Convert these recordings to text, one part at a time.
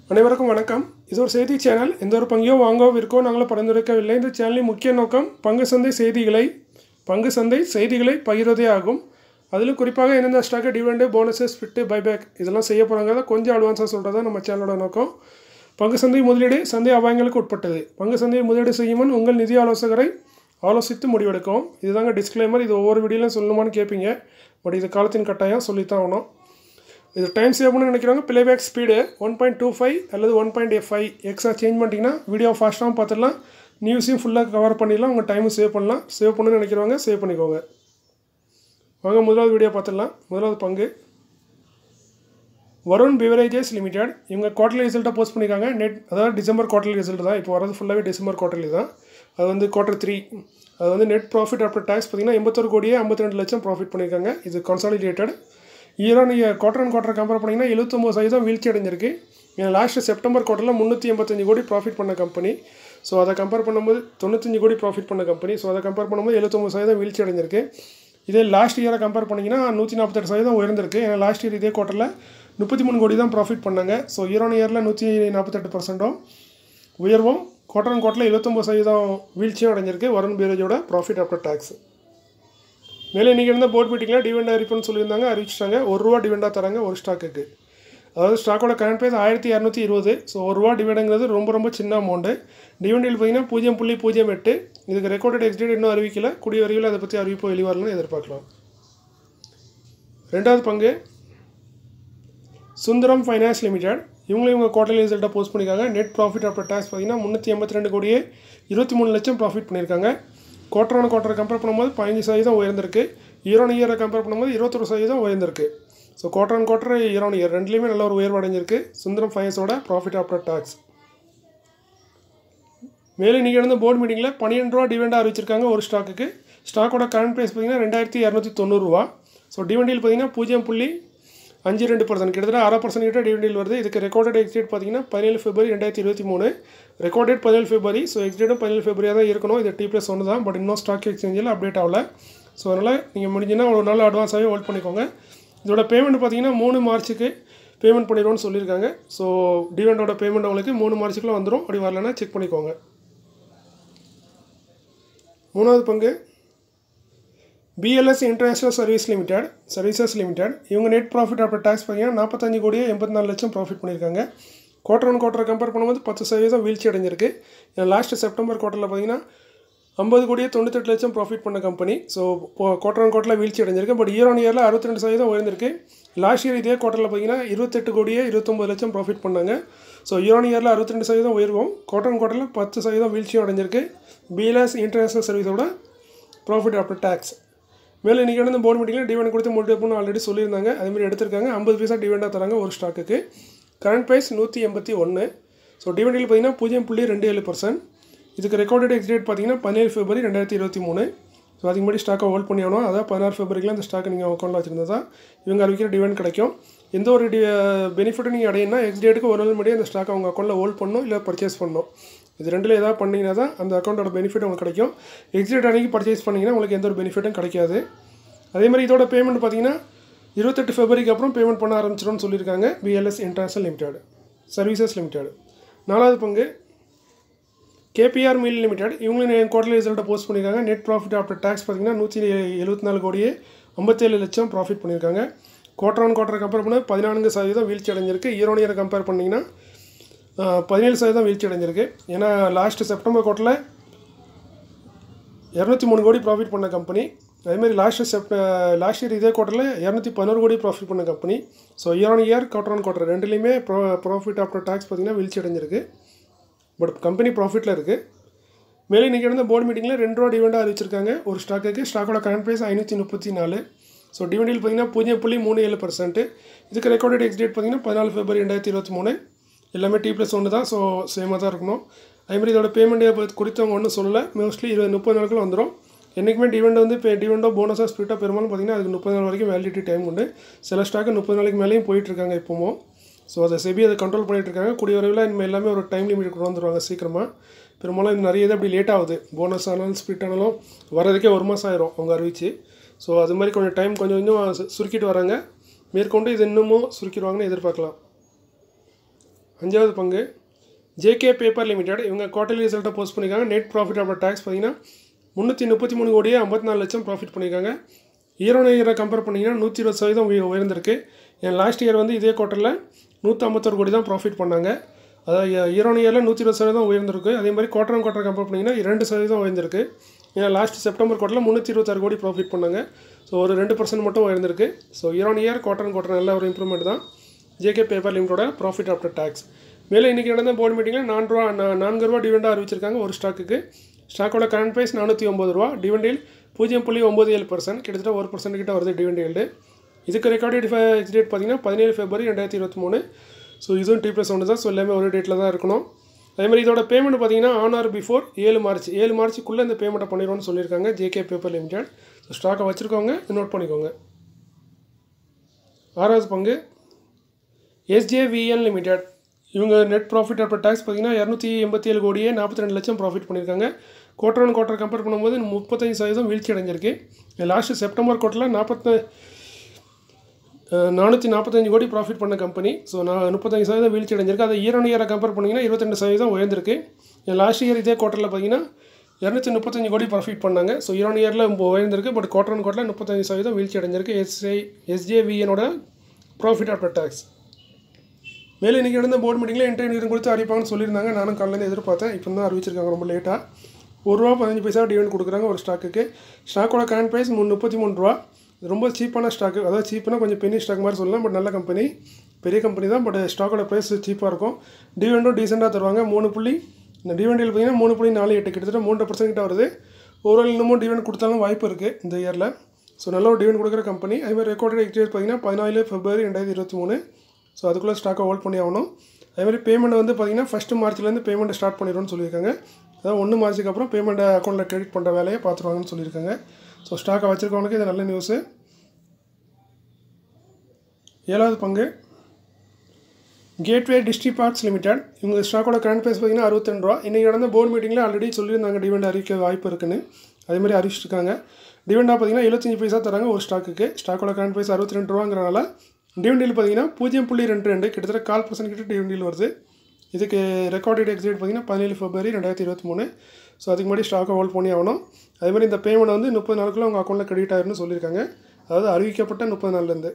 அனைவருக்கும் வணக்கம் இது ஒரு செய்தி சேனல் எந்த ஒரு பங்கையோ வாங்கவோ விற்கோ நாங்களும் பரிந்துரைக்கவில்லை இந்த சேனலின் முக்கிய நோக்கம் பங்கு சந்தை செய்திகளை பங்கு சந்தை செய்திகளை பகிர்வதே ஆகும் அதிலும் குறிப்பாக எந்தெந்த stock dividend bonuses split buyback இதெல்லாம் செய்ய போகிறாங்க கொஞ்சம் அட்வான்ஸாக சொல்கிறது நம்ம சேனலோட நோக்கம் பங்கு சந்தை முதலீடு சந்தை அபாயங்களுக்கு உட்பட்டது பங்கு சந்தை முதலீடு செய்யும் முன் உங்கள் நிதி ஆலோசகரை ஆலோசித்து முடிவெடுக்கும் இதுதாங்க டிஸ்க்ளைமர் இது ஒவ்வொரு வீடியோலையும் சொல்லணுமான்னு கேட்பீங்க பட் இது காலத்தின் கட்டாயம் சொல்லித்தான் ஆகணும் இது டைம் சேவ் பண்ணணும்னு நினைக்கிறவங்க playback speed one point two five அல்லது one point five extra change பண்ணிட்டீங்கன்னா வீடியோ ஃபாஸ்ட்டாகவும் பார்த்துடலாம் நியூஸையும் ஃபுல்லாக கவர் பண்ணிடலாம் உங்கள் டைமும் சேவ் பண்ணலாம் சேவ் பண்ணணும்னு நினைக்கிறவங்க சேவ் பண்ணிக்கோங்க வாங்க முதலாவது வீடியோ பார்த்துடலாம் முதலாவது பங்கு வருண் பிவரேஜஸ் லிமிடெட் இவங்க குவார்டர்லி ரிசல்ட்டை போஸ்ட் பண்ணியிருக்காங்க நெட் அதாவது டிசம்பர் குவார்டர்லி ரிசல்ட் தான் இப்போ வரது ஃபுல்லாகவே டிசம்பர் குவார்டர்லி தான் அது வந்து குவார்டர் த்ரீ அது வந்து நெட் ப்ராஃபிட் ஆஃப்டர் டேக்ஸ் பார்த்தீங்கன்னா எண்பத்தொரு கோடியே ஐம்பத்தி ரெண்டு லட்சம் ப்ராஃபிட் பண்ணியிருக்காங்க இது consolidated year on year quarter and quarter compare பண்ணிங்கன்னா எழுபத்தொம்பது சதவீதம் வீழ்ச்சி அடைஞ்சிருக்கு ஏன்னா லாஸ்ட் செப்டம்பர் குவார்ட்டரில் முந்நூற்றி எண்பத்தஞ்சு கோடி ப்ராஃபிட் பண்ண கம்பெனி ஸோ அதை கம்பேர் பண்ணும்போது தொண்ணூத்தஞ்சு கோடி ப்ராஃபிட் பண்ண கம்பெனி ஸோ அதை கம்பேர் பண்ணும்போது எழுபத்தொம்பது சதவீதம் வீழ்ச்சி அடைஞ்சிருக்கு இதே லாஸ்ட் இயரை கம்பேர் பண்ணிங்கன்னா நூற்றி நாற்பத்தெட்டு சதவீதம் உயர்ந்திருக்கு ஏன்னா லாஸ்ட் இயர் இதே குவார்ட்டரில் முப்பத்தி மூணு கோடி தான் ப்ராஃபிட் பண்ணாங்க ஸோ இயர் ஆன் இயரில் நூற்றி நாற்பத்தெட்டு பர்சன்ட்டும் உயர்வும் குவார்டர் அண்ட் குவார்ட்டரில் எழுபத்தொம்பது சதவீதம் வீழ்ச்சியும் அடைஞ்சிருக்கு வருண் பீரேஜோட ப்ராஃபிட் ஆஃப்டர் டேக்ஸ் மேலே இன்றைக்கி இருந்த போர்ட் மீட்டிங்கில் டிவெண்ட் அறிவிப்புன்னு சொல்லியிருந்தாங்க அறிவிச்சிட்டாங்க ஒரு ரூபா டிவெண்டாக தராங்க ஒரு ஸ்டாக்குக்கு அதாவது ஸ்டாக்கோட கரண்ட் ப்ரைஸ் ஆயிரத்தி இரநூத்தி இருபது ஸோ ஒரு ரூபா டிவிடங்கிறது ரொம்ப ரொம்ப சின்ன அமௌண்ட்டு டிவிடெண்டில் பார்த்தீங்கன்னா பூஜ்ஜியம் புள்ளி பூஜ்ஜியம் எட்டு இதுக்கு ரெக்கார்டட் எக்ஸ்டேட் இன்னும் அறிவிக்கல கூடிய வரைவில் அதை பற்றி அறிவிப்பு வெளிவரலன்னு எதிர்பார்க்கலாம் ரெண்டாவது பங்கு சுந்தரம் ஃபைனான்ஸ் லிமிடெட் இவங்களும் இவங்க குவார்டர்லி ரிசல்ட்டை போஸ்ட் பண்ணியிருக்காங்க நெட் ப்ராஃபிட் ஆஃப்டர் டேக்ஸ் பார்த்தீங்கன்னா முந்நூற்றி எண்பத்தி ரெண்டு கோடியே இருபத்தி மூணு லட்சம் ப்ராஃபிட் பண்ணியிருக்காங்க குவார்டர் ஆன் குவார்டர் கம்பேர் பண்ணும்போது பதினஞ்சு சதவீதம் உயர்ந்திருக்கு இயர் ஆன் இயரை கம்பேர் பண்ணும்போது இருபத்தொரு சதவீதம் உயர்ந்திருக்கு so quarter on quarter year on year ரெண்டுலேயுமே நல்ல ஒரு உயர்வு அடைஞ்சிருக்கு சுந்தரம் ஃபைனான்ஸோட ப்ராஃபிட் ஆஃப்டர் டேக்ஸ் மேலும் இன்றைக்கி நடந்த போர்டு மீட்டிங்கில் பன்னிரெண்டு ரூபா டிவெண்டாக அறிவிச்சிருக்காங்க ஒரு ஸ்டாக்குக்கு ஸ்டாக்கோட கரண்ட் ப்ரைஸ் பார்த்தீங்கன்னா ரெண்டாயிரத்தி இரநூத்தி தொண்ணூறுரூவா ஸோ டிவெண்டில் பார்த்தீங்கன்னா பூஜ்ஜியம் புள்ளி அஞ்சு ரெண்டு பர்சன்ட் கிட்டத்தட்ட அரை பர்சன்ட் கிட்ட டிவிடெண்ட் வருது இதுக்கு ரெக்கார்டட் எக்ஸ்டேட் பார்த்தீங்கன்னா பதினேழு பிப்ரவரி ரெண்டாயிரத்தி இருபத்தி மூணு ரெக்கார்டட் பதினேழு பிப்ரவரி ஸோ எக்ஸ்டேட்டும் பதினேழு பிப்ரவரியாக தான் இருக்கணும் இது டி ப்ளஸ் ஒன்று தான் பட் இன்னும் ஸ்டாக் எக்ஸ்சேஞ்சில் அப்டேட் ஆகல ஸோ அதனால் நீங்கள் முடிஞ்சுன்னா ஒரு நாள் அட்வான்ஸாகவே ஹோல்ட் பண்ணிக்கோங்க இதோட பேமெண்ட் பார்த்தீங்கன்னா மூணு மார்ச்சுக்கு பேமெண்ட் பண்ணிடுவோம்னு சொல்லியிருக்காங்க ஸோ டிவெண்டோட பேமெண்ட் உங்களுக்கு மூணு மார்ச்சுக்குள்ளே வந்துடும் அப்படி வரலன்னா செக் பண்ணிக்கோங்க மூணாவது பங்கு BLS international service limited services limited இவங்க நெட் ப்ராஃபிட் ஆஃப்டர் டேக்ஸ் பார்த்தீங்கன்னா நாற்பத்தஞ்சு கோடியே எண்பத்தி நாலு லட்சம் ப்ராஃபிட் பண்ணியிருக்காங்க குவார்டர் ஒன் குவார்டர் கம்பேர் பண்ணும்போது பத்து சதவீதம் வீழ்ச்சி அடைஞ்சிருக்கு லாஸ்ட் செப்டம்பர் குவார்ட்டரில் பார்த்தீங்கன்னா ஐம்பது கோடியே தொண்ணூத்தெட்டு லட்சம் ப்ராஃபிட் பண்ண கம்பெனி ஸோ குவார்டர் ஒன் குவார்ட்டரில் வீழ்ச்சி அடைஞ்சிருக்கு பட் இயர் ஆன் இயரில் அறுபத்தி ரெண்டு சதவீதம் உயர்ந்திருக்கு லாஸ்ட் இயர் இதே குவார்ட்டரில் பார்த்தீங்கன்னா இருபத்தெட்டு கோடியே இருபத்தொம்பது லட்சம் ப்ராஃபிட் பண்ணாங்க ஸோ இயர் ஆன் இயரில் அறுபத்தி ரெண்டு சதவீதம் உயர்வும் குவார்டர் ஒன் குவார்ட்டரில் பத்து சதவீதம் வீழ்ச்சியும் அடைஞ்சிருக்கு பிஎல்எஸ் இன்டர்நேஷனல் சர்வீஸோட ப்ராஃபிட் ஆஃப்டர் டேக்ஸ் மேலே இன்றைக்கி வந்து போர்டு மீட்டிங்கில் டிவெண்ட் கொடுத்து முடிவு ஆல்ரெடி சொல்லியிருந்தாங்க அதேமாதிரி எடுத்திருக்காங்க ஐம்பது பைசா டிவெண்டாக தராங்க ஒரு ஸ்டாக்குக்கு கரண்ட் ப்ரைஸ் நூற்றி எண்பத்தி ஒன்று ஸோ டிவெண்டில் பார்த்தீங்கன்னா பூஜ்ஜியம் புள்ளி ரெண்டு ஏழு பர்சன்ட் இதுக்கு ரெக்கார்டட் எக்ஸ்டேட் பார்த்தீங்கன்னா பதினேழு ஃபெப்ரவரி ரெண்டாயிரத்தி இருபத்தி மூணு ஸோ அதுக்கு முன்னாடி ஸ்டாக்கை ஹோல்ட் பண்ணி ஆகணும் அதாவது பதினாறு ஃபெப்ரவரியில் அந்த ஸ்டாக்கை நீங்கள் அக்கௌண்ட்டில் வச்சிருந்தா இவங்க அறிவிக்கிற டிவெண்ட் கிடைக்கும் எந்த ஒரு டி பெனிஃபிட்டும் நீங்கள் அடையினா எக்ஸ்டேட்டுக்கு ஒரு நாள் முன்னாடி அந்த ஸ்டாக்கை அவங்க அக்கௌண்ட்டில் ஹோல்ட் பண்ணணும் இல்லை பர்ச்சேஸ் பண்ணணும் இது ரெண்டில் ஏதாவது பண்ணிங்கன்னா தான் அந்த அக்கௌண்ட்டோட பெனிஃபிட் உங்களுக்கு கிடைக்கும் எக்ஸிட் அன்றைக்கி பர்ச்சேஸ் பண்ணிங்கன்னா உங்களுக்கு எந்த ஒரு பெனிஃபிட்டும் கிடைக்காது அதே மாதிரி இதோட பேமெண்ட் பார்த்தீங்கன்னா இருபத்தெட்டு ஃபெப்ரவரிக்கு அப்புறம் பேமெண்ட் பண்ண ஆரம்பிச்சிடும்னு சொல்லியிருக்காங்க BLS international limited services limited நாலாவது பங்கு கேபிஆர் மில் லிமிடெட் இவங்களும் குவார்டர்லி ரிசல்ட்டை போஸ்ட் பண்ணியிருக்காங்க நெட் ப்ராஃபிட் ஆஃப்டர் டேக்ஸ் பார்த்தீங்கன்னா நூற்றி எழுபத்தி நாலு கோடியே ஐம்பத்தேழு லட்சம் ப்ராஃபிட் பண்ணியிருக்காங்க குவார்டர் ஆன் குவார்டர் கம்பேர் பண்ண பதினான்கு சதவீதம் வீழ்ச்சி அடைஞ்சிருக்கு இயர் ஒன் இயரை கம்பேர் பண்ணிங்கன்னா பதினேழு சதவீதம் வீழ்ச்சி அடைஞ்சிருக்கு ஏன்னா லாஸ்ட் செப்டம்பர் குவார்ட்டரில் இரநூத்தி மூணு கோடி ப்ராஃபிட் பண்ண கம்பெனி அதேமாதிரி லாஸ்ட் செப்ட லாஸ்ட் இயர் இதே குவார்ட்டரில் இரநூத்தி பதினோரு கோடி ப்ராஃபிட் பண்ண company so year on year quarter on quarter ரெண்டுலேயுமே ப்ரோ ப்ராஃபிட் ஆஃப்டர் டேக்ஸ் பார்த்திங்கன்னா வீழ்ச்சி அடைஞ்சிருக்கு பட் கம்பெனி ப்ராஃபிட்டில் இருக்குது மேலே இன்றைக்கி நடந்த போர்டு மீட்டிங்கில் ரெண்டு ரூபா டிவெண்டாக அறிவிச்சிருக்காங்க ஒரு ஸ்டாக்குக்கு ஸ்டாக்கோட கரண்ட் ப்ரைஸ் ஐநூற்றி முப்பத்தி நாலு ஸோ டிவெண்டில் பார்த்தீங்கன்னா பூஜ்ஜியம் புள்ளி மூணு ஏழு பர்சன்ட் இதுக்கு ரெக்கார்டட் எக்ஸ்டேட் பார்த்தீங்கன்னா பதினாலு ஃபெப்ரவரி ரெண்டாயிரத்தி இருபத்தி மூணு எல்லாமே டி ப்ளஸ் ஒன்று தான் ஸோ சேமாக தான் இருக்கணும் அதேமாதிரி இதோட பேமெண்ட் கொடுத்தவங்க ஒன்றும் சொல்லலை மோஸ்ட்லி இருபது முப்பது நாளுக்குள்ள வந்துடும் என்றைக்குமே டிவெண்ட் வந்து இப்போ டிவெண்டோ போனஸாக ஸ்பிரிட்டாக பெரும்பாலும் பார்த்திங்கன்னா அதுக்கு முப்பது நாள் வரைக்கும் வேலிடிட்டி டைம் உண்டு சில ஸ்டாக்கு முப்பது நாளைக்கு மேலேயும் போயிட்டுருக்காங்க இப்போவும் ஸோ அதை செபி அதை கண்ட்ரோல் பண்ணிகிட்ருக்காங்க கூடிய வரைவில் இனிமேல் எல்லாமே ஒரு டைம் லிமிட் கொண்டு வந்துடுவாங்க சீக்கிரமாக பெரும்பாலும் இது நிறைய இது அப்படி லேட் ஆகுது போனஸ் ஆனாலும் ஸ்பிரிட் ஆனாலும் வரதுக்கே ஒரு மாதம் ஆயிரும் அவங்க அறிவிச்சு ஸோ அது மாதிரி கொஞ்சம் டைம் கொஞ்சம் கொஞ்சம் சுருக்கிட்டு வராங்க மேற்கொண்டு இது இன்னமும் சுருக்கிடுவாங்கன்னு எதிர்பார்க்கலாம் அஞ்சாவது பங்கு ஜேகே பேப்பர் லிமிடெட் இவங்க குவார்டர்லி ரிசல்ட்டை போஸ்ட் பண்ணியிருக்காங்க நெட் ப்ராஃபிட் ஆஃப்டர் டேக்ஸ் பார்த்தீங்கன்னா முந்நூற்றி முப்பத்தி மூணு கோடியே ஐம்பத்தி நாலு லட்சம் ப்ராஃபிட் பண்ணியிருக்காங்க ஈரோட இயரை கம்பேர் பண்ணிங்கன்னா நூற்றி இருபது சதவீதம் உய- உயர்ந்திருக்கு என் லாஸ்ட் இயர் வந்து இதே குவார்ட்டரில் நூற்றம்பத்தொரு கோடி தான் ப்ராஃபிட் பண்ணாங்க அதாவது ஈரோட இயரில் நூற்றி இருபது சதவீதம் உயர்ந்திருக்கு அதே மாதிரி குவார்டர் அண்ட் குவார்டர் கம்பேர் பண்ணிங்கன்னா இரண்டு சதவீதம் உயர்ந்திருக்கு ஏன்னா லாஸ்ட் செப்டம்பர் குவார்ட்டரில் முந்நூற்றி இருபத்தாறு கோடி ப்ராஃபிட் பண்ணாங்க ஸோ ஒரு ரெண்டு பர்சன்ட் மட்டும் உயர்ந்திருக்கு so year year quarter and quarter நல்ல ஒரு இம்ப்ரூவ்மெண்ட் தான் ஜேகே பேப்பர் லிமிட்டோட ப்ராஃபிட் ஆஃப்டர் டேக்ஸ் மேலே இன்றைக்கி நடந்த போர்டு மீட்டிங்கில் நான்கு ரூபா நா- நான்கு ரூபா டிவெண்டாக அறிவிச்சிருக்காங்க ஒரு ஸ்டாக்குக்கு ஸ்டாக்கோட கரண்ட் ப்ரைஸ் நானூற்றி ஒம்பது ரூபா டிவெண்டில் பூஜ்ஜியம் புள்ளி ஒம்பது ஏழு பர்சன்ட் கிட்டத்தட்ட ஒரு பர்சன்ட் கிட்ட வருது டிவெண்ட் yield. இதுக்கு ரெக்கார்டட் எக்ஸ் டேட் பார்த்தீங்கன்னா பதினேழு ஃபெப்ரவரி ரெண்டாயிரத்தி இருபத்தி மூணு ஸோ இதுவும் டி ப்ளஸ் ஒன்று தான் ஸோ எல்லாமே ஒரு டேட்டில் தான் இருக்கணும் அதே மாதிரி இதோட பேமெண்ட் பார்த்தீங்கன்னா ஆன் ஆர் பிஃபோர் ஏழு மார்ச் ஏழு மார்ச்சுக்குள்ளே இந்த பேமெண்ட்டை பண்ணிடுவோம்னு சொல்லியிருக்காங்க ஜேகே பேப்பர் லிமிடெட் ஸோ ஸ்டாக்கை வச்சுருக்கவங்க நோட் பண்ணிக்கோங்க ஆறாவது பங்கு எஸ்ஜேவிஎன் லிமிடெட் இவங்க நெட் ப்ராஃபிட் ஆஃப்டர் டேக்ஸ் பார்த்தீங்கன்னா இரநூத்தி எண்பத்தி ஏழு கோடியே நாற்பத்தி ரெண்டு லட்சம் ப்ராஃபிட் பண்ணியிருக்காங்க குவார்டர் ஒன் குவார்டர் கம்பேர் பண்ணும்போது முப்பத்தஞ்சு சதவீதம் வீழ்ச்சி அடைஞ்சிருக்கு லாஸ்ட் செப்டம்பர் குவார்ட்டரில் நாற்பத்தி நானூற்றி நாற்பத்தஞ்சு கோடி ப்ராஃபிட் பண்ண கம்பெனி ஸோ நான் முப்பத்தஞ்சு சதவீதம் வீழ்ச்சி அடைஞ்சிருக்கு அதை இயர் ஒன் இயரை கம்பேர் பண்ணிங்கன்னா இருபத்தெண்டு சதவீதம் உயர்ந்திருக்கு லாஸ்ட் இயர் இதே குவார்ட்டரில் பார்த்தீங்கன்னா இரநூத்தி முப்பத்தஞ்சு கோடி ப்ராஃபிட் பண்ணாங்க ஸோ இயர் ஒன் இயரில் உயர்ந்திருக்கு பட் குவார்டர் ஒன் குவார்ட்டரில் முப்பத்தஞ்சு சதவீதம் வீழ்ச்சி அடைஞ்சிருக்கு எஸ்ஐ எஸ்ஜேவிஎனோட ப்ராஃபிட் ஆஃப்டர் டேக்ஸ் மேலே இன்றைக்கி நடந்த போர்டு மீட்டிங்கில் இன்டர்வியூ கொடுத்து அறிவிப்பாங்கன்னு சொல்லியிருந்தாங்க நானும் காலையிலேருந்து எதிர்பார்த்தேன் இப்போ தான் அறிவிச்சிருக்காங்க ரொம்ப லேட்டாக ஒரு ரூபா பதினஞ்சு பைசா டிவிடெண்ட் கொடுக்குறாங்க ஒரு ஸ்டாக்குக்கு ஸ்டாக்கோட கரண்ட் ப்ரைஸ் முன் முப்பத்தி மூணு ரூபா இது ரொம்ப சீப்பான ஸ்டாக்கு அதாவது சீப்புனா கொஞ்சம் பெரிய ஸ்டாக் மாதிரி சொல்லலாம் பட் நல்ல கம்பெனி பெரிய கம்பெனி தான் பட் ஸ்டாக்கோட ப்ரைஸ் சீப்பாக இருக்கும் டிவிடெண்டும் டீசெண்டாக தருவாங்க மூணு புள்ளி இந்த டிவிடெண்டில் பார்த்தீங்கன்னா மூணு புள்ளி நாலு எட்டு கிட்டத்தட்ட மூன்று பர்சன்ட் கிட்ட வருது ஒரு இன்னமும் டிவிடெண்ட் கொடுத்தாலும் வாய்ப்பு இருக்குது இந்த இயரில் ஸோ நல்ல ஒரு டிவிடெண்ட் கொடுக்குற கம்பெனி அதே மாதிரி ரெக்கார்டட் எக்ஸ்டேட் பார்த்தீங்கன்னா பதினாலு ஃபெப்ரவரி ரெண்டாயிரத்தி இருபத்தி மூணு ஸோ அதுக்குள்ளே ஸ்டாக்கை ஹோல்ட் பண்ணி ஆகணும் அதே மாதிரி பேமெண்ட் வந்து பார்த்தீங்கன்னா ஃபஸ்ட்டு மார்ச்லேருந்து பேமெண்ட் ஸ்டார்ட் பண்ணிடும்னு சொல்லியிருக்காங்க அதாவது ஒன்று மார்ச்சுக்கு அப்புறம் பேமெண்ட்டை அக்கௌண்ட்டில் கிரெடிட் பண்ணுற வேலையை பார்த்துருவாங்கன்னு சொல்லியிருக்காங்க ஸோ ஸ்டாக்கை வச்சிருக்கவங்களுக்கு இது நல்ல நியூஸு ஏழாவது பங்கு கேட்வே டிஸ்ட்ரிக் பார்க்ஸ் லிமிடெட் இவங்க ஸ்டாக்கோட கரண்ட் ப்ரைஸ் பார்த்தீங்கன்னா அறுபத்தி ரூபா இன்றைக்கி நடந்த போர்டு மீட்டிங்கில் ஆல்ரெடி சொல்லியிருந்தாங்க டிவெண்ட் அறிவிக்க வாய்ப்பு இருக்குன்னு அதே மாதிரி அறிவிச்சிருக்காங்க டிவெண்டாக பார்த்தீங்கன்னா எழுபத்தஞ்சு பைசா தராங்க ஒரு ஸ்டாக்குக்கு ஸ்டாக்கோட கரண்ட் ப்ரைஸ் அறுபத்தி ரெண்டு ரூபாங்கிறனால டிவெண்டில் பார்த்தீங்கன்னா பூஜ்ஜியம் புள்ளி ரெண்டு ரெண்டு கிட்டத்தட்ட கால் பர்சன்ட் கிட்ட டிவெண்டில் வருது இதுக்கு ரெக்கார்டட் எக்ஸிட் பார்த்தீங்கன்னா பதினேழு ஃபெப்ரவரி ரெண்டாயிரத்தி இருபத்தி மூணு ஸோ அதுக்கு முன்னாடி ஸ்டாக்கை ஹோல்ட் பண்ணி ஆகணும் அதே மாதிரி இந்த பேமெண்ட் வந்து முப்பது நாளுக்குள்ள உங்கள் அக்கௌண்ட்டில் கிரெடிட் ஆயிரும்னு சொல்லியிருக்காங்க அதாவது அறிவிக்கப்பட்ட முப்பது நாள்லேருந்து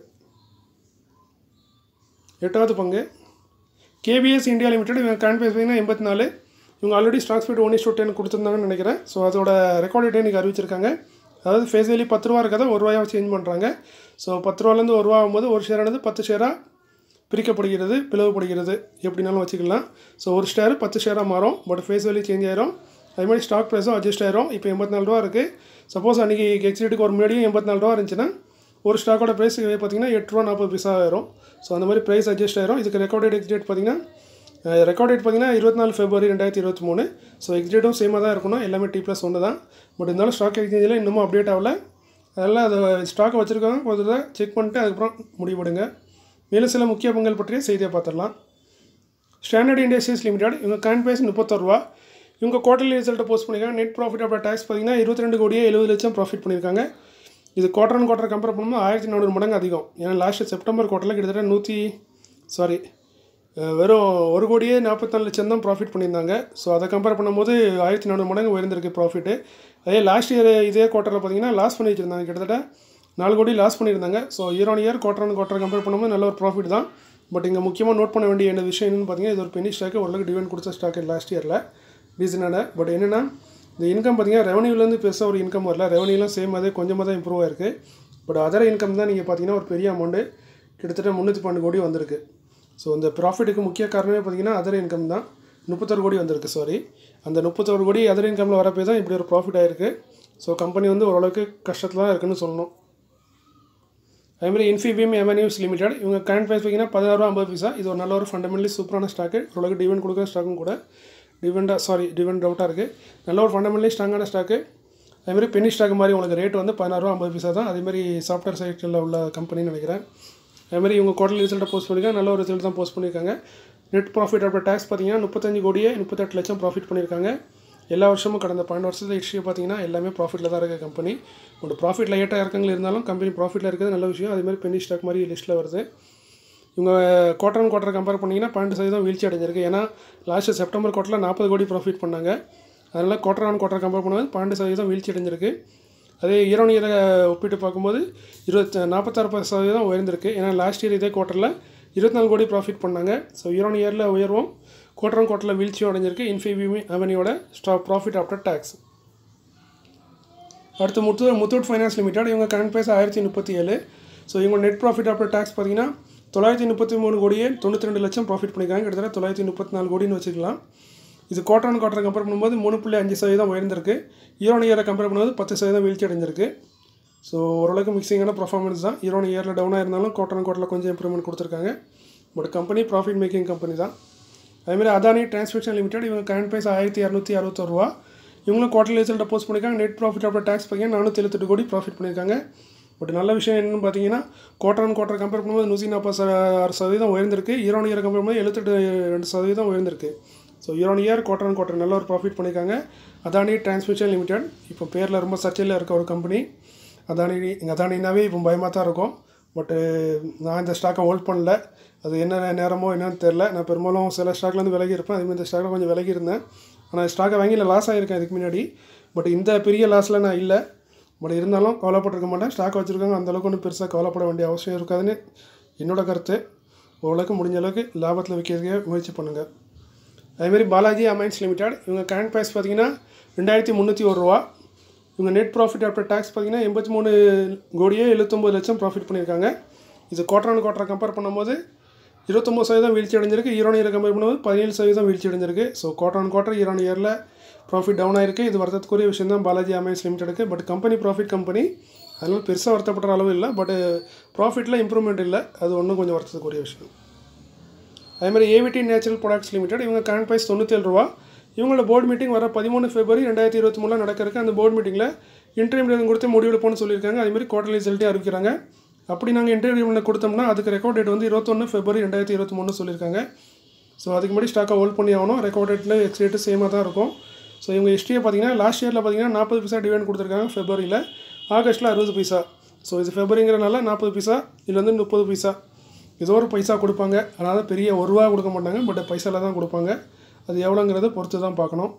எட்டாவது பங்கு கேபிஎஸ் இந்தியா லிமிடெட் இவங்க கரண்ட் ப்ரைஸ் பார்த்தீங்கன்னா எண்பத்தி நாலு இவங்க already stock split one is to ten கொடுத்துருந்தாங்கன்னு நினைக்கிறேன் ஸோ அதோட ரெக்கார்ட் டேட் இன்றைக்கி அறிவிச்சிருக்காங்க அதாவது ஃபேஸ் வேலி பத்து ரூபா இருக்கதை ஒரு ரூபாயாக சேஞ்ச் பண்ணுறாங்க ஸோ பத்து ரூபாலேருந்து ஒரு ரூபா ஆகும்போது ஒரு ஷேரானது பத்து ஷேராக பிரிக்கப்படுகிறது பிளவுபடுகிறது எப்படினாலும் வச்சுக்கலாம் ஸோ ஒரு ஷேர் பத்து ஷேராக மாறும் பட் ஃபேஸ் வேல்யூ சேஞ்ச் ஆயிரும் அதே மாதிரி ஸ்டாக் ப்ரைஸும் அட்ஜஸ்ட் ஆயிரும் இப்போ எண்பத்தி நாலு ரூபா இருக்குது சப்போஸ் அன்றைக்கி எக்ஸிட்டுக்கு ஒரு முன்னாடியும் எண்பத்தி நாலு ரூபா இருந்துச்சுன்னா ஒரு ஸ்டாக்கோட ப்ரைஸ் பார்த்தீங்கன்னா எட்டு ரூபா நாற்பது பைசா ஆயிரும் ஸோ அந்த மாதிரி ப்ரைஸ் அட்ஜஸ்ட் ஆயிரும் இதுக்கு ரெக்கார்டட் எக்ஸிடேட் பார்த்தீங்கன்னா ரெக்கார்ட் டேட் பார்த்தீங்கன்னா இருபத்தி நாலு ஃபெப்ரவரி ரெண்டாயிரத்தி இருபத்தி மூணு ஸோ எக்ஸிடேட்டும் சேமாக தான் இருக்கணும் எல்லாமே டி ப்ளஸ் ஒன்று தான் பட் இருந்தாலும் ஸ்டாக் எக்ஸ்சேஞ்சில் இன்னமும் அப்டேட் ஆகல அதெல்லாம் அதை ஸ்டாக்கை வச்சுருக்காங்க கொஞ்சம் தான் செக் பண்ணிட்டு அதுக்கப்புறம் முடிவெடுங்க மேலும் சில முக்கிய பங்கள் பற்றிய செய்தியை பார்த்துடலாம் ஸ்டாண்டர்ட் இண்டஸ்ட்ரீஸ் லிமிடெட் இவங்க கரண்ட் ப்ரைஸ் முப்பத்தொரு ரூபா இவங்க குவார்டர்லி ரிசல்ட்டை போஸ்ட் பண்ணியிருக்காங்க நெட் ப்ராஃபிட் ஆஃப்டர் டேக்ஸ் பார்த்தீங்கன்னா இருபத்தி ரெண்டு கோடியே எழுபது லட்சம் ப்ராஃபிட் பண்ணியிருக்காங்க இது குவார்டர் அண்ட் குவார்டர் கம்பேர் பண்ணும்போது ஆயிரத்தி நானூறு மடங்கு அதிகம் ஏன்னா லாஸ்ட் செப்டம்பர் குவார்ட்டரில் கிட்டத்தட்ட நூற்றி சாரி வெறும் ஒரு கோடியே நாற்பத்தாலு லட்சம் தான் ப்ராஃபிட் பண்ணியிருந்தாங்க ஸோ அதை கம்பேர் பண்ணும்போது ஆயிரத்தி நானூறு மடங்கு உயர்ந்திருக்கு ப்ராஃபிட்டு அதே லாஸ்ட் இயர் இதே குவார்ட்டரில் பார்த்தீங்கன்னா லாஸ் பண்ணி வச்சுருந்தாங்க கிட்டத்தட்ட நாலு கோடி லாஸ் பண்ணியிருந்தாங்க so year on year quarter and quarter compare பண்ணும்போது நல்ல ஒரு ப்ராஃபிட் தான் பட் இங்கே முக்கியமாக நோட் பண்ண வேண்டிய என்ன விஷயம் என்னன்னு பார்த்தீங்கன்னா இது ஒரு பெனி ஸ்டாக்கு ஓரளவுக்கு டிவெண்ட் கொடுத்த ஸ்டாக்கு லாஸ்ட் இயரில் ரீசனான பட் என்னென்னா இந்த இன்கம் பார்த்தீங்கன்னா ரெவன்யூலேருந்து பெருசாக ஒரு இன்கம் வரல ரெவன்யூலாம் சேம் அதே கொஞ்சமாக தான் இம்ப்ரூவ் ஆயிருக்கு பட் அதர் இன்கம் தான் நீங்கள் பார்த்தீங்கன்னா ஒரு பெரிய அமௌண்ட்டு கிட்டத்தட்ட முந்நூற்றி பன்னெண்டு கோடி வந்திருக்கு ஸோ இந்த ப்ராஃபிட்டுக்கு முக்கிய காரணமே பார்த்தீங்கன்னா அதர் இன்கம் தான் முப்பத்தொரு கோடி வந்திருக்கு சாரி அந்த முப்பத்தொரு கோடி அதர் இன்கமில் வரப்போ தான் இப்படி ஒரு ப்ராஃபிட் ஆயிருக்கு ஸோ கம்பெனி வந்து ஓரளவுக்கு கஷ்டத்தில் தான் இருக்குன்னு சொல்லணும் அதேமாதிரி இன்ஃபிபிஎம் எவன்யூஸ் லிமிடெட் இவங்க கரண்ட் ப்ரைஸ் பார்த்தீங்கன்னா பதினாறு ரூபா ஐம்பது பைசா இது ஒரு நல்ல ஒரு ஃபண்டமெண்டலி சூப்பரான ஸ்டாக்கு ஓரளவுக்கு டிவெண்ட் கொடுக்குற ஸ்டாக்கும் கூட டிவெண்டாக சாரி டிவெண்ட் அவுட்டாக இருக்குது நல்ல ஒரு ஃபண்டமெண்டலி ஸ்ட்ராங்கான ஸ்டாக்கு அதேமாதிரி பெனி ஸ்டாக் மாதிரி உங்களுக்கு ரேட் வந்து பதினாறு ரூபா ஐம்பது பைசா தான் அதேமாதிரி சாஃப்ட்வேர் சைட்டில் உள்ள கம்பெனின்னு நினைக்கிறேன் அதேமாதிரி இவங்க குவார்டர்லி ரிசல்ட்டை போஸ்ட் பண்ணியிருக்காங்க நல்ல ஒரு ரிசல்ட் தான் போஸ்ட் பண்ணியிருக்காங்க நெட் ப்ராஃபிட் அப்போ டேக்ஸ் பார்த்தீங்கன்னா முப்பத்தஞ்சு கோடியே முப்பத்தெட்டு லட்சம் ப்ராஃபிட் பண்ணியிருக்காங்க எல்லா வருஷமும் கடந்த பன்னெண்டு வருஷத்தில் ஹிஸ்ட்ரியை பார்த்தீங்கன்னா எல்லாமே ப்ராஃபிட்டில் தான் இருக்க கம்பெனி ஒரு ப்ராஃபிட் லைட்டாக இறக்கங்கள் இருந்தாலும் கம்பெனி ப்ராஃபிட்டில் இருக்கிறது நல்ல விஷயம் அதே மாதிரி பெனி ஸ்டாக் மாதிரி லிஸ்ட்டில் வருது இவங்க குவார்டர் அண்ட் குவார்டர் கம்பேர் பண்ணிங்கன்னா பன்னெண்டு சதவீதம் வீழ்ச்சி அடைஞ்சிருக்கு ஏன்னா லாஸ்ட்டு செப்டம்பர் குவார்ட்டரில் நாற்பது கோடி ப்ராஃபிட் பண்ணாங்க அதனால் குவார்டர் ஆன் குவார்டர் கம்பேர் பண்ணும்போது பன்னெண்டு சதவீதம் வீழ்ச்சி அடைஞ்சிருக்கு அதே இயர் ஆன் இயரை ஒப்பிட்டு பார்க்கும்போது இருபத்தி நாற்பத்தாறு சதவீதம் உயர்ந்திருக்கு ஏன்னா லாஸ்ட் இயர் இதே குவார்ட்டரில் இருபத்தி நாலு கோடி ப்ராஃபிட் பண்ணாங்க ஸோ இயர் ஆன் இயரில் உயர்வும் குவார்டர் ஆன் குவார்ட்டரில் வீழ்ச்சியும் அடைஞ்சிருக்கு இன்ஃபிபியூமி அவனியோட ஸ்டா ப்ராஃபிட் ஆஃப்டர் டேக்ஸ் அடுத்து முத்து முத்தூட் ஃபைனான்ஸ் லிமிடெட் இவங்க கரண்ட் ப்ரைஸ் ஆயிரத்தி முப்பத்தி ஏழு ஸோ இவங்க நெட் ப்ராஃபிட் ஆஃப்டர் டேக்ஸ் பார்த்தீங்கன்னா தொள்ளாயிரத்தி முப்பத்தி மூணு கோடியே தொண்ணூற்றி ரெண்டு லட்சம் ப்ராஃபிட் பண்ணியிருக்காங்க கிட்டத்தட்ட தொள்ளாயிரத்தி முப்பத்தி நாலு கோடின்னு வச்சுக்கலாம் இது குவார்டர் ஆன் குவார்டர் கம்பேர் பண்ணும்போது மூணு புள்ளி அஞ்சு சதவீதம் உயர்ந்திருக்கு இயர் ஆன் இயரை கம்பேர் பண்ணும்போது பத்து சதவீதம் வீழ்ச்சி அடைஞ்சிருக்கு ஸோ ஓரளவுக்கு மிக்சிங்கான பர்ஃபார்மன்ஸ் தான் இயர் ஆன் இயரில் டவுனாக இருந்தாலும் குவார்டர் ஆன் குவார்டரில் கொஞ்சம் இம்ப்ரூவ்மெண்ட் கொடுத்துருக்காங்க but company profit making company தான் அதேமாதிரி அதானி டிரான்ஸ்மிஷன் லிமிடெட் இவங்க கரண்ட் ப்ரைஸ் ஆயிரத்தி இரநூத்தி அறுபத்தொரு ரூபா இவங்களும் குவார்டர்லி ரிசல்ட்டை போஸ்ட் பண்ணியிருக்காங்க நெட் ப்ராஃபிட் ஆஃப்டர் டேக்ஸ் பார்த்தீங்கன்னா நானூற்றி எழுபத்தெட்டு கோடி ப்ராஃபிட் பண்ணியிருக்காங்க பட் நல்ல விஷயம் என்னன்னு பார்த்தீங்கன்னா குவார்டர் ஆன் குவார்டர் கம்பேர் பண்ணும்போது நூற்றி நாற்பது ஆறு சதவீதம் உயர்ந்திருக்கு இயர் ஆன் இயர் கம்பேர் பண்ணும்போது எழுபத்தெட்டு ரெண்டு சதவீதம் உயர்ந்திருக்கு so year on year quarter on quarter நல்ல ஒரு ப்ராஃபிட் பண்ணியிருக்காங்க அதானி டிரான்ஸ்மிஷன் லிமிடெட் இப்போ பேரில் ரொம்ப சர்ச்சையில் இருக்க ஒரு கம்பெனி அதானி இங்கே அதானினாவே இப்போ பயமாக தான் இருக்கும் பட்டு நான் இந்த ஸ்டாக்கை ஹோல்ட் பண்ணல அது என்ன நேரமோ என்னன்னு தெரில நான் பெரும்பாலும் சில ஸ்டாக்லேருந்து விலகி இருப்பேன் அதேமாதிரி இந்த ஸ்டாக்கில் கொஞ்சம் விலகி இருந்தேன் ஆனால் ஸ்டாக்கை வாங்கி நான் லாஸ் ஆகிருக்கேன் இதுக்கு முன்னாடி பட் இந்த பெரிய லாஸில் நான் இல்லை பட் இருந்தாலும் கவலைப்பட்டிருக்க மாட்டேன் ஸ்டாக் வச்சுருக்காங்க அந்தளவுக்கு ஒன்றும் பெருசாக கவலைப்பட வேண்டிய அவசியம் இருக்காதுன்னு என்னோட கருத்து ஓரளவுக்கு முடிஞ்ச அளவுக்கு லாபத்தில் விற்கிறதுக்கே முயற்சி பண்ணுங்கள் அதேமாதிரி பாலாஜி அமைன்ஸ் லிமிடெட் இவங்க கரண்ட் ப்ரைஸ் பார்த்தீங்கன்னா ரெண்டாயிரத்தி முந்நூற்றி ஒரு ரூபா இவங்க நெட் ப்ராஃபிட் ஆஃப்டர் டேக்ஸ் பார்த்தீங்கன்னா எண்பத்தி மூணு கோடியே எழுபத்தொம்பது லட்சம் ப்ராஃபிட் பண்ணியிருக்காங்க இது குவார்டர் ஆன் குவார்டர் கம்பேர் பண்ணும்போது இருபத்தொம்பது சதவீதம் வீழ்ச்சி அடைஞ்சிருக்கு ஈரான் இயர் கம்பேர் பண்ணும்போது பதினேழு சதவீதம் வீழ்ச்சி அடைஞ்சிருக்கு so quarter on quarter year on இயரில் ப்ராஃபிட் டவுன் ஆயிருக்கு இது வருத்தத்துக்குரிய விஷயம் தான் பாலாஜி அமைன்ஸ் லிமிடெடுக்கு பட் கம்பெனி ப்ராஃபிட் கம்பெனி அதனால் பெருசாக வருத்தப்படுற அளவு இல்லை பட் ப்ராஃபிட்டில் இம்ப்ரூவ்மெண்ட் இல்லை அது ஒன்றும் கொஞ்சம் வருத்தத்துக்குரிய விஷயம் அதேமாதிரி ஏவிடி நேச்சுரல் ப்ராடக்ட்ஸ் லிமிடெட் இவங்க கரண்ட் ப்ரைஸ் தொண்ணூற்றேழு ரூபா இவங்களோட போர்டு மீட்டிங் வர பதிமூணு ஃபெப்ரவரி ரெண்டாயிரத்தி இருபத்தி மூணில் நடக்க இருக்கு அந்த போர்டு மீட்டிங்கில் இன்டர்வியூ கொடுத்து முடிவெடுப்போம்னு சொல்லியிருக்காங்க அதேமாதிரி குவார்டர்லி ரிசல்ட்டே அறிவிக்கிறாங்க அப்படி நாங்கள் இன்டர்வியூவில் கொடுத்தோம்னா அதுக்கு ரெக்கார்ட் டேட் வந்து இருபத்தொன்று ஃபெப்ரவரி ரெண்டாயிரத்தி இருபத்தி மூணு சொல்லியிருக்காங்க ஸோ அதுக்கு முன்னாடி ஸ்டாக்கை ஹோல்ட் பண்ணி ஆகணும் ரெக்கார்ட் டேட்டில் எக்ஸ் ரேட்டு சேமாக தான் இருக்கும் ஸோ இவங்க ஹிஸ்ட்ரியை பார்த்தீங்கன்னா லாஸ்ட் இயரில் பார்த்தீங்கன்னா நாற்பது பைசா டிவிடன் கொடுத்துருக்காங்க ஃபெப்ரவரியில் ஆகஸ்ட்டில் அறுபது பைசா ஸோ இது ஃபெப்ரவரிங்கிறனால நாற்பது பைசா இதில் வந்து முப்பது பைசா ஏதோ ஒரு பைசா கொடுப்பாங்க அதனால் பெரிய ஒரு ரூபா கொடுக்க மாட்டாங்க பட் பைசாவில் தான் கொடுப்பாங்க அது எவ்வளோங்கிறத பொறுத்து தான் பார்க்கணும்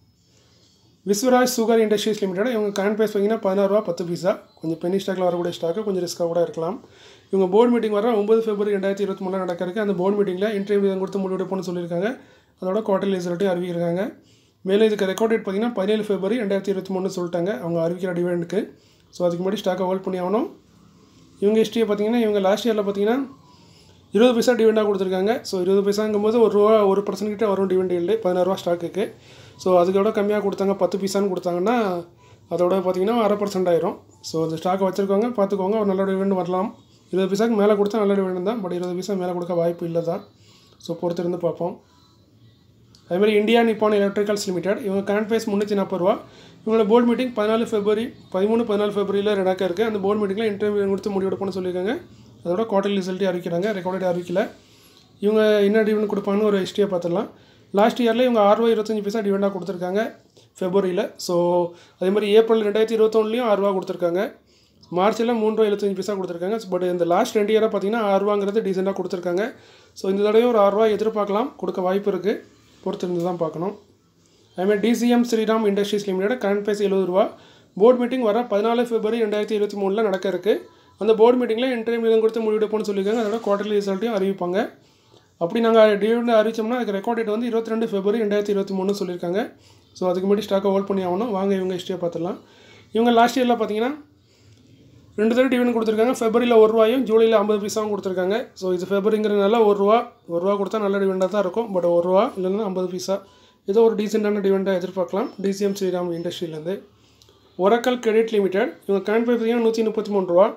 விஸ்வராஜ் சுகர் இண்டஸ்ட்ரீஸ் லிமிடெட் இவங்க கரண்ட் ப்ரைஸ் பார்த்தீங்கன்னா பதினாறு ரூபா பத்து பைசா கொஞ்சம் பெனி ஸ்டாக்கில் வரக்கூடிய ஸ்டாக்கு கொஞ்சம் ரிஸ்க்காக கூட இருக்கலாம் இவங்க போர்டு மீட்டிங் வர ஒம்பது ஃபெப்ரவரி ரெண்டாயிரத்தி இருபத்தி மூணு நடக்கிறதுக்கு அந்த போர்டு மீட்டிங்கில் இன்டர்வியூ கொடுத்து முடிவெடுப்போம்னு சொல்லியிருக்காங்க அதோட குவார்டர்லி ரிசல்ட்டையும் அறிவிக்கிறாங்க மேலே இதுக்கு ரெக்கார்ட் டேட் பார்த்தீங்கன்னா பதினேழு ஃபெப்ரவரி ரெண்டாயிரத்தி இருபத்தி மூணு சொல்லிட்டாங்க அவங்க அறிவிக்கிற டிவெண்ட்டுக்கு ஸோ அதுக்கு முன்னாடி ஸ்டாக்கை ஹோல்ட் பண்ணி ஆகணும் இவங்க ஹிஸ்ட்ரியை பார்த்தீங்கன்னா இவங்க லாஸ்ட் இயரில் பார்த்தீங்கன்னா இருபது பைசா டிவெண்டாக கொடுத்துருக்காங்க ஸோ இருபது பைசாங்கும் போது ஒரு ரூபா ஒரு பர்சன்ட் கிட்ட வரும் டிவெண்ட் இல்லை பதினாறுரூவா ஸ்டாக்குக்கு ஸோ அதுக்கோட கம்மியாக கொடுத்தாங்க பத்து பைசான்னு கொடுத்தாங்கன்னா அதோட பார்த்தீங்கன்னா அரை பர்சன்ட் ஆயிரும் ஸோ அந்த ஸ்டாக்கை வச்சுருக்கவங்க பார்த்துக்கோங்க ஒரு நல்ல டிவெண்ட் வரலாம் இருபது பைசாக்கு மேலே கொடுத்தா நல்ல டிவெண்ட் தான் பட் இருபது பைசா மேலே கொடுக்க வாய்ப்பு இல்லை தான் ஸோ பொறுத்திருந்து பார்ப்போம் அதேமாதிரி இந்தியா நிப்பான் எலக்ட்ரிக்கல்ஸ் லிமிடெட் இவங்க கரண்ட் ப்ரைஸ் முந்நூற்றி நாற்பது ரூபா இவங்களோட போர்டு மீட்டிங் பதினாலு ஃபெப்ரவரி பதிமூணு பதினாலு ஃபெப்ரவரியில் நடக்க இருக்குது அந்த போர்டு மீட்டிங்கில் இன்டர்வியூ கொடுத்து முடிவெடுப்போம்னு சொல்லியிருக்காங்க அதோட குவார்டர்லி ரிசல்ட்டே அறிவிக்கிறாங்க ரெக்கார்டட் அறிவிக்கல இவங்க என்ன டிவெண்ட் கொடுப்பாங்கன்னு ஒரு ஹிஸ்ட்ரியை பார்த்துடலாம் லாஸ்ட் இயரில் இவங்க ஆறுரூவா இருபத்தஞ்சி பைசா டிவெண்டாக கொடுத்துருக்காங்க ஃபெப்ரவரியில் ஸோ அதே மாதிரி ஏப்ரல் ரெண்டாயிரத்தி இருபத்தொன்னுலையும் ஆறுரூவா கொடுத்துருக்காங்க மார்ச்சில் மூணு ரூபா எழுபத்தஞ்சு பைசா கொடுத்துருக்காங்க பட் இந்த லாஸ்ட் ரெண்டு இயராக பார்த்தீங்கன்னா ஆறுரூவாங்கிறது டீசெண்டாக கொடுத்துருக்காங்க ஸோ இந்த தடவையும் ஒரு ஆறுரூவா எதிர்பார்க்கலாம் கொடுக்க வாய்ப்பு இருக்குது பொறுத்திருந்து தான் பார்க்கணும் அதுமாதிரி DCM Shriram industries limited current price எழுபது ரூபா போர்டு மீட்டிங் வர பதினாலு ஃபெப்ரவரி ரெண்டாயிரத்தி இருபத்தி மூணில் நடக்க இருக்குது அந்த போர்டு மீட்டிங்கில் இன்டர்வியூ கொடுத்து முடிவெடுப்போம்னு சொல்லியிருக்காங்க அதோட குவார்டர்லி ரிசல்ட்டையும் அறிவிப்பாங்க அப்படி நாங்கள் டிவிடெண்ட் அறிவிச்சோம்னா அதுக்கு ரெக்கார்ட் டேட் வந்து இருபத்தி ரெண்டு ஃபெப்ரவரி ரெண்டாயிரத்தி இருபத்தி மூணு சொல்லியிருக்காங்க ஸோ அதுக்கு முன்னாடி ஸ்டாக்கை ஹோல்ட் பண்ணி ஆகணும் வாங்க இவங்க ஹிஸ்ட்ரியை பார்த்துடலாம் இவங்க லாஸ்ட் இயரில் பார்த்தீங்கன்னா ரெண்டு தடவை டிவிடன் கொடுத்துருக்காங்க ஃபெப்ரவரியில் ஒரு ரூபாயும் ஜூலையில் ஐம்பது பைசாவும் கொடுத்துருக்காங்க ஸோ இது ஃபெப்ரவரிங்கிறதுனால ஒரு ரூபா ஒரு ரூபா கொடுத்தா நல்ல டிவிடெண்டாக தான் இருக்கும் பட் ஒரு ரூபா இல்லைன்னா ஐம்பது பைசா ஏதோ ஒரு டீசெண்டான டிவிடெண்டாக எதிர்பார்க்கலாம் டிசிஎம் ஸ்ரீராம் இண்டஸ்ட்ரியிலேருந்து ஒரக்கல் கிரெடிட் லிமிடெட் இவங்க கரண்ட் பே பார்த்தீங்கன்னா நூற்றி முப்பத்தி மூணு ரூபா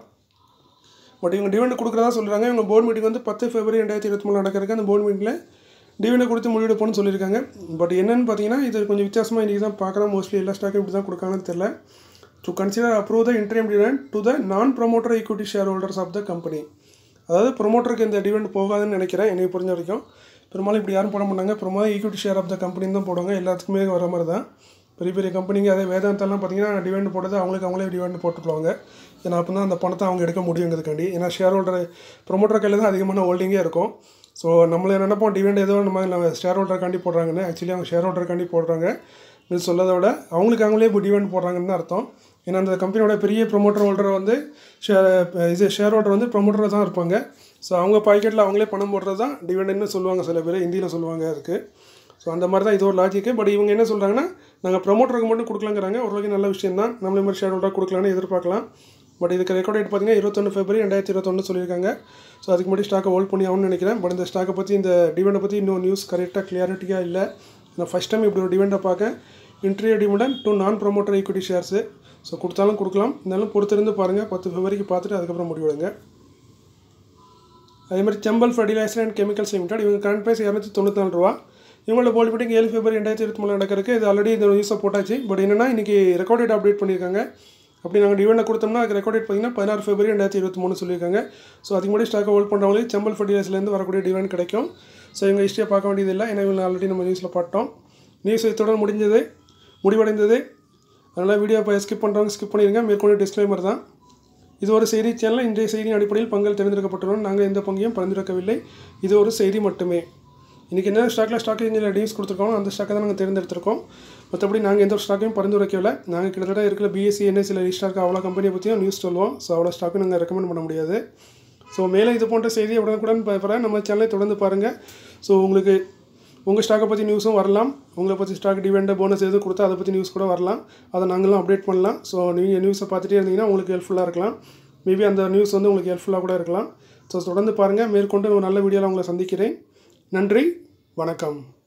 பட் இவங்க டிவிடெண்ட் கொடுக்குறதா சொல்கிறாங்க இவங்க போர்டு மீட்டிங் வந்து பத்து ஃபெப்ரவரி ரெண்டாயிரத்தி இருபத்தி மூணு நடக்கிறதுக்கு அந்த போர்டு மீட்டிங்கில் டிவிடெண்ட் கொடுத்து முடிவெடுப்போம்னு சொல்லியிருக்காங்க பட் என்னென்னு பார்த்தீங்கன்னா இது கொஞ்சம் வித்தியாசமாக இன்றைக்கி தான் பார்க்குறோம் மோஸ்ட்லி எல்லா ஸ்டாக்கும் இப்படி தான் கொடுக்காங்கன்னு தெரில to consider approve the interim dividend to the non promoter equity shareholders of the company அதாவது ப்ரொமோட்டருக்கு இந்த டிவிடெண்ட் போகாதுன்னு நினைக்கிறேன் என்னை புரிஞ்ச வரைக்கும் பெரும்பாலும் இப்படி யாரும் போட மாட்டாங்க promo equity share of the company தான் போடுவாங்க எல்லாத்துக்குமே வர மாதிரி தான் பெரிய பெரிய கம்பெனிங்க அதே வேதாந்தெல்லாம் பார்த்தீங்கன்னா டிவெண்ட் போட்டது அவங்களுக்கு அவங்களே டிவெண்ட் போட்டுக்குவாங்க ஏன்னா அப்போ தான் அந்த பணத்தை அவங்க எடுக்க முடியுங்கிறதுக்காண்டி ஏன்னா ஷேர் ஹோல்டர் ப்ரொமோட்டர் கையில் தான் அதிகமான ஹோல்டிங்கே இருக்கும் ஸோ நம்மள நினைப்போம் டிவெண்ட் ஏதோ நம்ம நம்ம ஷேர் ஹோல்டருக்காண்டி போடுறாங்கன்னு ஆக்சுவலி அவங்க ஷேர் ஹோல்டருக்காண்டி போடுறாங்க இது சொல்லதை விட அவங்களுக்கு அவங்களே இப்போ டிவெண்ட் போடுறாங்கன்னு தான் அர்த்தம் ஏன்னா அந்த கம்பெனியோட பெரிய ப்ரொமோட்டர் ஹோல்டர் வந்து ஷே இது ஷேர் ஹோல்டர் வந்து ப்ரொமோட்டராக தான் இருப்பாங்க ஸோ அவங்க பாக்கெட்டில் அவங்களே பணம் போடுறது தான் டிவெண்ட்னு சொல்லுவாங்க சில பேர் ஹிந்தியில் சொல்லுவாங்க அதுக்கு ஸோ அந்த மாதிரி தான் இது ஒரு லாஜிக்கு பட் இவங்க என்ன சொல்கிறாங்கன்னா நாங்கள் ப்ரொமோட்டருக்கு மட்டும் கொடுக்கலாங்கிறாங்க ஓரளவுக்கு நல்ல விஷயம் தான் நம்மளே மாதிரி ஷேர் ஹோல்டர் கொடுக்கலான்னு எதிர்பார்க்கலாம் பட் இதுக்கு ரெக்கார்ட் டேட் பார்த்தீங்கன்னா இருபத்தொன்று ஃபெப்ரவரி ரெண்டாயிரத்தி இருபத்தொன்று சொல்லியிருக்காங்க ஸோ அதுக்கு முன்னாடி ஸ்டாக்கை ஹோல்ட் பண்ணி ஆகணும்னு நினைக்கிறேன் பட் இந்த ஸ்டாக்கை பற்றி இந்த டிவெண்டை பற்றி இன்னும் நியூஸ் கரெக்டாக கிளியாரிட்டியாக இல்லை நான் ஃபஸ்ட் டைம் இப்படி ஒரு டிவெண்டை பார்க்க interim dividend to non promoter equity shares so கொடுத்தாலும் கொடுக்கலாம் இருந்தாலும் பொறுத்திருந்து பாருங்கள் பத்து ஃபெப்ரவரிக்கு பார்த்துட்டு அதுக்கப்புறம் முடிவெடுங்க அதே மாதிரி Chambal fertiliser and chemicals limited இவங்க கரண்ட் ப்ரைஸ் இரநூத்தி தொண்ணூற்றி நாலு ரூபா இவங்களோட போல் மீட்டிங் ஏழு ஃபெப்ரவரி ரெண்டாயிரத்தி இருபத்தி மூணு நடக்கிறதுக்கு இது ஆல்ரெடி இந்த நியூஸை போட்டாச்சு பட் என்னென்னா இன்றைக்கி ரெக்கார்டேட் அப்டேட் பண்ணியிருக்காங்க அப்படி நாங்கள் டிவெண்டை கொடுத்தோம்னா அதுக்கு ரெக்கார்டேட் பார்த்தீங்கன்னா பதினாறு ஃபெப்ரவரி ரெண்டாயிரத்தி இருபத்தி மூணு சொல்லியிருக்காங்க ஸோ அதுக்கு முன்னாடி ஸ்டாக்கை ஹோல்ட் பண்ணுறவங்களுக்கு செம்பல் ஃபர்டிலைசர்லேருந்து வரக்கூடிய டிவெண்ட் கிடைக்கும் ஸோ இவங்க ஹிஸ்ட்ரியை பார்க்க வேண்டியதில்லை ஏன்னா இவங்க ஆல்ரெடி நம்ம நியூஸில் பார்த்தோம் நியூஸ் இத்துடன் முடிஞ்சது முடிவடைந்தது அதனால் வீடியோ இப்போ ஸ்கிப் பண்ணுறவங்க ஸ்கிப் பண்ணிடுங்க மேற்கொண்டு டிஸ்க்ளைமர் தான் இது ஒரு செய்தி சேனல் இன்றைய செய்தியின் அடிப்படையில் பங்கள் தேர்ந்தெடுக்கப்பட்டுள்ளோம் நாங்கள் எந்த பங்கையும் பரிந்துரைக்கவில்லை இது ஒரு செய்தி மட்டுமே இன்றைக்கி என்ன ஸ்டாக்கில் ஸ்டாக் இன்ஜினில் நியூஸ் கொடுத்துருக்கோம் அந்த ஸ்டாக்கை தான் நாங்கள் தேர்ந்தெடுத்திருக்கோம் மற்றபடி நாங்கள் எந்த ஒரு ஸ்டாக்கையும் பரிந்துரைக்கவில்லை நாங்கள் கிட்டத்தட்ட இருக்கிற பிஎஸ்சி என்எஸ்சியில் ரிஜிஸ்டாருக்கு அவ்வளோ கம்பெனியை பற்றியும் நியூஸ் சொல்லுவோம் ஸோ அவ்வளோ ஸ்டாக்கும் நாங்கள் ரெக்கமெண்ட் பண்ண முடியாது ஸோ மேலே இது போன்ற செய்தி உடனுக்குடன் பெற நம்ம சேனலை தொடர்ந்து பாருங்கள் ஸோ உங்களுக்கு உங்கள் ஸ்டாக்கை பற்றி நியூஸும் வரலாம் உங்களை பற்றி ஸ்டாக் டிவெண்ட் போனஸ் எது கொடுத்தா அதை பற்றி நியூஸ் கூட வரலாம் அதை நாங்களும் அப்டேட் பண்ணலாம் ஸோ நீங்கள் நியூஸை பார்த்துட்டே இருந்தீங்கன்னா உங்களுக்கு ஹெல்ப்ஃபுல்லாக இருக்கலாம் மேபி அந்த நியூஸ் வந்து உங்களுக்கு ஹெல்ப்ஃபுல்லாக கூட இருக்கலாம் ஸோ தொடர்ந்து பாருங்கள் மேற்கொண்டு ஒரு நல்ல வீடியோவில் உங்களை சந்திக்கிறேன் நன்றி வணக்கம்